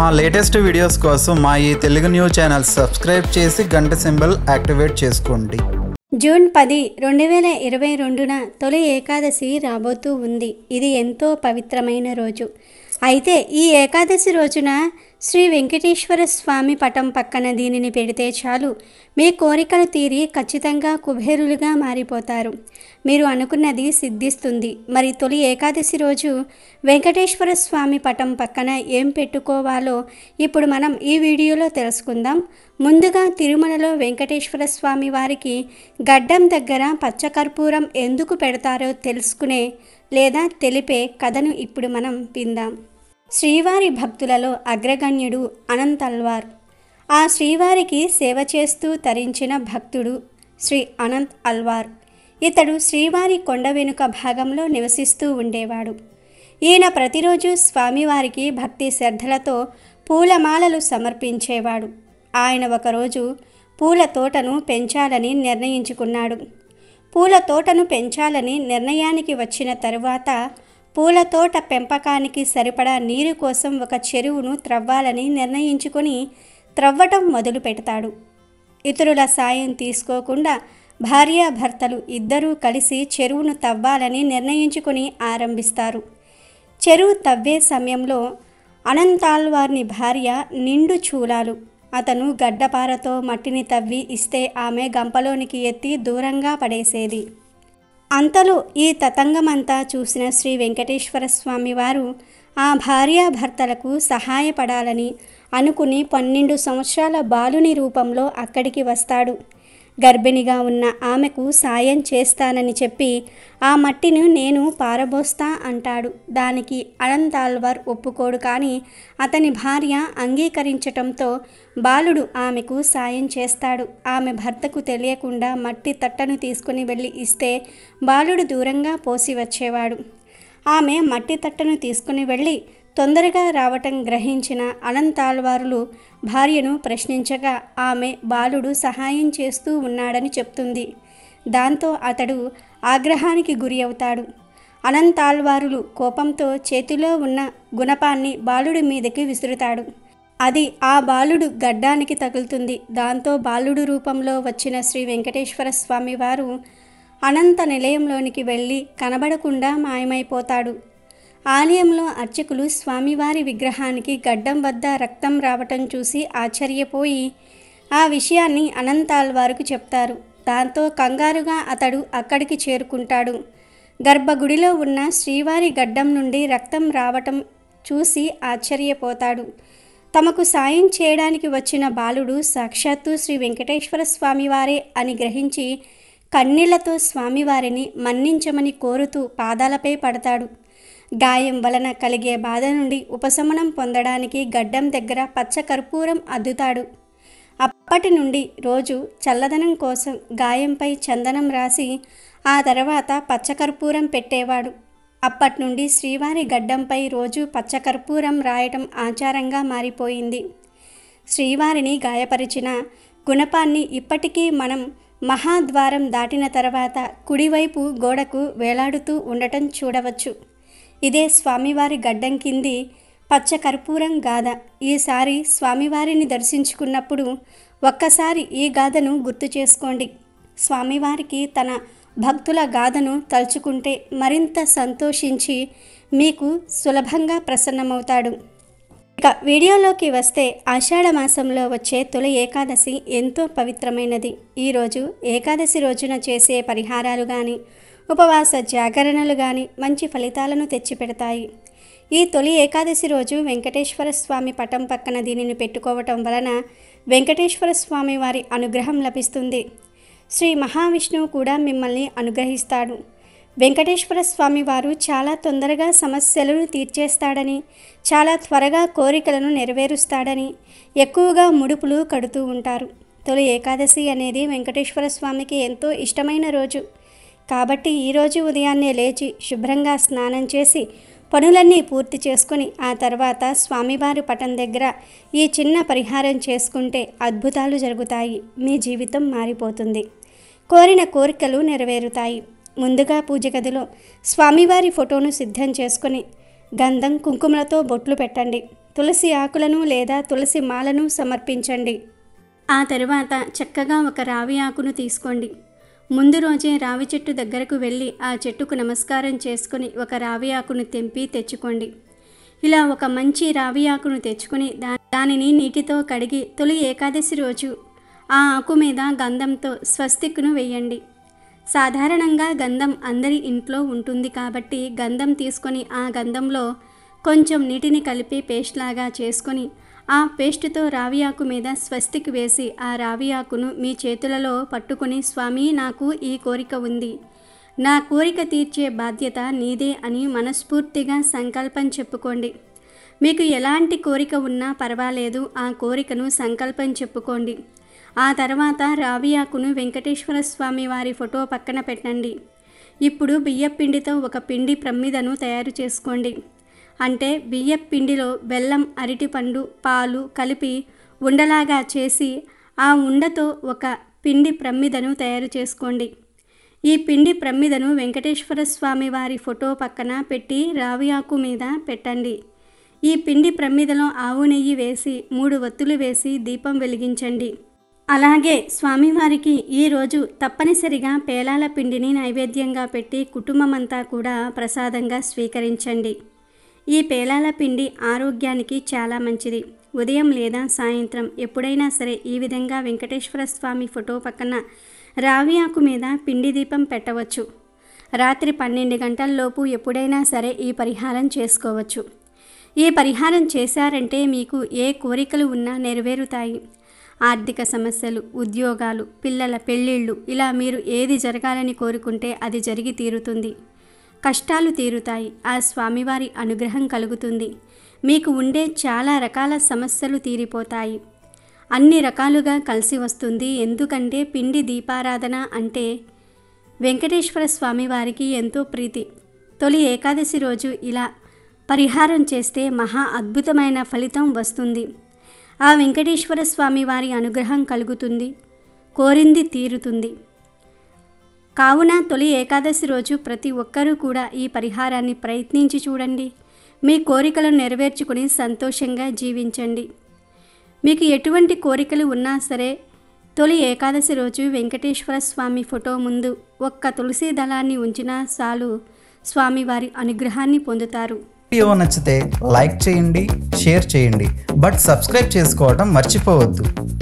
మా latest videos కోసం మా ఈ తెలుగు న్యూస్ ఛానల్ సబ్స్క్రైబ్ చేసి గంట సింబల్ యాక్టివేట్ చేసుకోండి జూన్ పది రెండు వేల ఇరవై రెండున తొలి ఏకాదశి రాబోతూ ఉంది ఇది ఎంతో పవిత్రమైన రోజు అయితే ఈ ఏకాదశి రోజున శ్రీ వెంకటేశ్వర స్వామి పటం పక్కన దీనిని పెడితే చాలు మీ కోరికలు తీరి ఖచ్చితంగా కుబేరులుగా మారిపోతారు మీరు అనుకున్నది సిద్ధిస్తుంది మరి తొలి ఏకాదశి రోజు వెంకటేశ్వర స్వామి పటం పక్కన ఏం పెట్టుకోవాలో ఇప్పుడు మనం ఈ వీడియోలో తెలుసుకుందాం ముందుగా తిరుమలలో వెంకటేశ్వర స్వామి వారికి గడ్డం దగ్గర పచ్చకర్పూరం ఎందుకు పెడతారో తెలుసుకునే లేదా తెలిపే కథను ఇప్పుడు మనం విందాం శ్రీవారి భక్తులలో అగ్రగణ్యుడు అనంత్ అల్వార్ ఆ శ్రీవారికి సేవ చేస్తూ తరించిన భక్తుడు శ్రీ అనంత్ అల్వార్ ఇతడు శ్రీవారి కొండ వెనుక భాగంలో నివసిస్తూ ఉండేవాడు ఈయన ప్రతిరోజు స్వామివారికి భక్తి శ్రద్ధలతో పూలమాలలు సమర్పించేవాడు ఆయన ఒకరోజు పూల తోటను పెంచాలని నిర్ణయించుకున్నాడు పూల తోటను పెంచాలని నిర్ణయానికి వచ్చిన తరువాత పూల తోట పెంపకానికి సరిపడా నీరు కోసం ఒక చెరువును త్రవ్వాలని నిర్ణయించుకొని త్రవ్వటం మొదలు పెడతాడు ఇతరుల సాయం తీసుకోకుండా భార్యాభర్తలు ఇద్దరూ కలిసి చెరువును తవ్వాలని నిర్ణయించుకొని ఆరంభిస్తారు చెరువు తవ్వే సమయంలో అనంతాల్వార్ని భార్య నిండు చూలాలు అతను గడ్డపారతో మట్టిని తవ్వి ఇస్తే ఆమె గంపలోనికి ఎత్తి దూరంగా పడేసేది అంతలో ఈ తతంగమంతా చూసిన శ్రీ వెంకటేశ్వర స్వామి వారు ఆ భార్యాభర్తలకు సహాయపడాలని అనుకుని పన్నెండు సంవత్సరాల బాలుని రూపంలో అక్కడికి వస్తాడు గర్భిణిగా ఉన్న ఆమెకు సాయం చేస్తానని చెప్పి ఆ మట్టిని నేను పారబోస్తా అంటాడు దానికి అనంతాల్వార్ ఒప్పుకోడు కానీ అతని భార్య అంగీకరించటంతో బాలుడు ఆమెకు సాయం చేస్తాడు ఆమె భర్తకు తెలియకుండా మట్టి తట్టను తీసుకుని వెళ్ళి ఇస్తే బాలుడు దూరంగా పోసి వచ్చేవాడు ఆమె మట్టి తట్టను తీసుకుని వెళ్ళి తొందరగా రావటం గ్రహించిన అనంతాల్వారులు భార్యను ప్రశ్నించగా ఆమె బాలుడు సహాయం చేస్తూ ఉన్నాడని చెప్తుంది దాంతో అతడు ఆగ్రహానికి గురి అవుతాడు అనంతాల్వారులు కోపంతో చేతిలో ఉన్న గుణపాన్ని బాలుడి మీదకి విసురుతాడు అది ఆ బాలుడు గడ్డానికి తగులుతుంది దాంతో బాలుడు రూపంలో వచ్చిన శ్రీ వెంకటేశ్వర స్వామి వారు అనంత నిలయంలోనికి వెళ్ళి కనబడకుండా మాయమైపోతాడు ఆలయంలో అర్చకులు స్వామివారి విగ్రహానికి గడ్డం వద్ద రక్తం రావటం చూసి ఆశ్చర్యపోయి ఆ విషయాన్ని అనంతాల్వారుకు చెప్తారు దాంతో కంగారుగా అతడు అక్కడికి చేరుకుంటాడు గర్భగుడిలో ఉన్న శ్రీవారి గడ్డం నుండి రక్తం రావటం చూసి ఆశ్చర్యపోతాడు తమకు సాయం చేయడానికి వచ్చిన బాలుడు సాక్షాత్తు శ్రీ వెంకటేశ్వర స్వామివారే అని గ్రహించి కన్నీళ్లతో స్వామివారిని మన్నించమని కోరుతూ పాదాలపై పడతాడు గాయం వలన కలిగే బాధ నుండి ఉపశమనం పొందడానికి గడ్డం దగ్గర పచ్చ కర్పూరం అద్దుతాడు అప్పటి నుండి రోజు చల్లదనం కోసం గాయంపై చందనం రాసి ఆ తర్వాత పచ్చకర్పూరం పెట్టేవాడు అప్పటి నుండి శ్రీవారి గడ్డంపై రోజు పచ్చకర్పూరం రాయటం ఆచారంగా మారిపోయింది శ్రీవారిని గాయపరిచిన గుణపాన్ని ఇప్పటికీ మనం మహాద్వారం దాటిన తర్వాత కుడివైపు గోడకు వేలాడుతూ ఉండటం చూడవచ్చు ఇదే స్వామివారి గడ్డం కింది పచ్చ కర్పూరం గాథ ఈసారి స్వామివారిని దర్శించుకున్నప్పుడు ఒక్కసారి ఈ గాథను గుర్తు చేసుకోండి స్వామివారికి తన భక్తుల గాథను తలుచుకుంటే మరింత సంతోషించి మీకు సులభంగా ప్రసన్నమవుతాడు ఇక వీడియోలోకి వస్తే ఆషాఢ మాసంలో వచ్చే తొలి ఏకాదశి ఎంతో పవిత్రమైనది ఈరోజు ఏకాదశి రోజున చేసే పరిహారాలు కానీ ఉపవాస జాగరణలు కానీ మంచి ఫలితాలను తెచ్చిపెడతాయి ఈ తొలి ఏకాదశి రోజు వెంకటేశ్వర స్వామి పటం పక్కన దీనిని పెట్టుకోవటం వలన వెంకటేశ్వర స్వామి వారి అనుగ్రహం లభిస్తుంది శ్రీ మహావిష్ణువు కూడా మిమ్మల్ని అనుగ్రహిస్తాడు వెంకటేశ్వర స్వామి వారు చాలా తొందరగా సమస్యలను తీర్చేస్తాడని చాలా త్వరగా కోరికలను నెరవేరుస్తాడని ఎక్కువగా ముడుపులు కడుతూ ఉంటారు తొలి ఏకాదశి అనేది వెంకటేశ్వర స్వామికి ఎంతో ఇష్టమైన రోజు కాబట్టి ఈరోజు ఉదయాన్నే లేచి శుభ్రంగా స్నానం చేసి పనులన్నీ పూర్తి చేసుకుని ఆ తర్వాత స్వామివారి పటం దగ్గర ఈ చిన్న పరిహారం చేసుకుంటే అద్భుతాలు జరుగుతాయి మీ జీవితం మారిపోతుంది కోరిన కోరికలు నెరవేరుతాయి ముందుగా పూజ గదిలో స్వామివారి ఫోటోను సిద్ధం చేసుకుని గంధం కుంకుమలతో బొట్లు పెట్టండి తులసి ఆకులను లేదా తులసి మాలను సమర్పించండి ఆ తరువాత చక్కగా ఒక రావి ఆకును తీసుకోండి ముందు రోజే రావి చెట్టు దగ్గరకు వెళ్ళి ఆ చెట్టుకు నమస్కారం చేసుకుని ఒక రావి ఆకును తెంపి తెచ్చుకోండి ఇలా ఒక మంచి రావి ఆకును తెచ్చుకుని దా దానిని నీటితో కడిగి తొలి ఏకాదశి రోజు ఆ ఆకు మీద గంధంతో స్వస్తిక్ను వేయండి సాధారణంగా గంధం అందరి ఇంట్లో ఉంటుంది కాబట్టి గంధం తీసుకొని ఆ గంధంలో కొంచెం నీటిని కలిపి పేస్ట్ లాగా చేసుకొని ఆ పేస్టుతో రావి ఆకు మీద స్వస్తికి వేసి ఆ రావి ఆకును మీ చేతులలో పట్టుకుని స్వామి నాకు ఈ కోరిక ఉంది నా కోరిక తీర్చే బాధ్యత నీదే అని మనస్ఫూర్తిగా సంకల్పం చెప్పుకోండి మీకు ఎలాంటి కోరిక ఉన్నా పర్వాలేదు ఆ కోరికను సంకల్పం చెప్పుకోండి ఆ తర్వాత రావి ఆకును వెంకటేశ్వర స్వామి వారి ఫోటో పక్కన పెట్టండి ఇప్పుడు బియ్యపు పిండితో ఒక పిండి ప్రమిదను తయారు చేసుకోండి అంటే బియ్యపు పిండిలో బెల్లం అరటిపండు పాలు కలిపి ఉండలాగా చేసి ఆ ఉండతో ఒక పిండి ప్రమిదను తయారు చేసుకోండి ఈ పిండి ప్రమిదను వెంకటేశ్వర స్వామి వారి ఫోటో పక్కన పెట్టి రావి ఆకు మీద పెట్టండి ఈ పిండి ప్రమిదలో ఆవు నెయ్యి వేసి మూడు వత్తులు వేసి దీపం వెలిగించండి అలాగే స్వామివారికి ఈరోజు తప్పనిసరిగా పేలాల పిండిని నైవేద్యంగా పెట్టి కుటుంబమంతా కూడా ప్రసాదంగా స్వీకరించండి ఈ పేలాల పిండి ఆరోగ్యానికి చాలా మంచిది ఉదయం లేదా సాయంత్రం ఎప్పుడైనా సరే ఈ విధంగా వెంకటేశ్వర స్వామి ఫోటో పక్కన రావి ఆకు మీద పిండి దీపం పెట్టవచ్చు రాత్రి పన్నెండు గంటల్లోపు ఎప్పుడైనా సరే ఈ పరిహారం చేసుకోవచ్చు ఈ పరిహారం చేశారంటే మీకు ఏ కోరికలు ఉన్నా నెరవేరుతాయి ఆర్థిక సమస్యలు ఉద్యోగాలు పిల్లల పెళ్ళిళ్ళు ఇలా మీరు ఏది జరగాలని కోరుకుంటే అది జరిగి తీరుతుంది కష్టాలు తీరుతాయి ఆ స్వామివారి అనుగ్రహం కలుగుతుంది మీకు ఉండే చాలా రకాల సమస్యలు తీరిపోతాయి అన్ని రకాలుగా కలిసి వస్తుంది ఎందుకంటే పిండి దీపారాధన అంటే వెంకటేశ్వర స్వామి వారికి ఎంతో ప్రీతి తొలి ఏకాదశి రోజు ఇలా పరిహారం చేస్తే మహా అద్భుతమైన ఫలితం వస్తుంది ఆ వెంకటేశ్వర స్వామి వారి అనుగ్రహం కలుగుతుంది కోరింది తీరుతుంది కావున తొలి ఏకాదశి రోజు ప్రతి ఒక్కరూ కూడా ఈ పరిహారాన్ని ప్రయత్నించి చూడండి మీ కోరికలను నెరవేర్చుకుని సంతోషంగా జీవించండి మీకు ఎటువంటి కోరికలు ఉన్నా సరే తొలి ఏకాదశి రోజు వెంకటేశ్వర స్వామి ఫోటో ముందు ఒక్క తులసి దళాన్ని ఉంచినా చాలు స్వామివారి అనుగ్రహాన్ని పొందుతారు వీడియో నచ్చితే లైక్ చేయండి షేర్ చేయండి బట్ సబ్స్క్రైబ్ చేసుకోవడం మర్చిపోవద్దు